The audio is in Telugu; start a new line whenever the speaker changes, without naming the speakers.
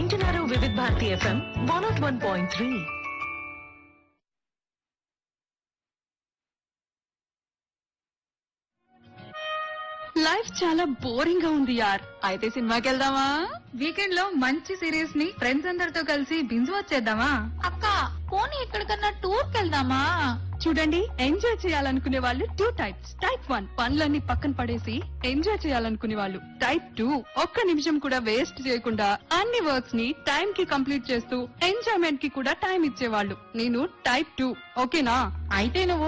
వింటున్నారు Vividh Bharati FM one naught one point three
life చాలా బోరింగ్ గా ఉంది యార్ అయితే సినిమాకి వెళ్దామా
వీకెండ్ లో మంచి సిరీస్ ని ఫ్రెండ్స్ అందరితో కలిసి బింజు వచ్చేద్దామా అక్క పోనీ ఎక్కడికన్నా టూర్ వెళ్దామా
చూడండి ఎంజాయ్ చేయాలనుకునే వాళ్ళు టూ టైప్స్ టైప్ వన్ పనులన్నీ పక్కన పడేసి ఎంజాయ్ చేయాలనుకునే వాళ్ళు టైప్ టూ ఒక్క నిమిషం కూడా వేస్ట్ చేయకుండా అన్ని వర్క్స్ ని టైం కి కంప్లీట్ చేస్తూ ఎంజాయ్మెంట్ కి కూడా టైం ఇచ్చేవాళ్ళు నేను టైప్ టూ ఓకేనా
అయితే నువ్వు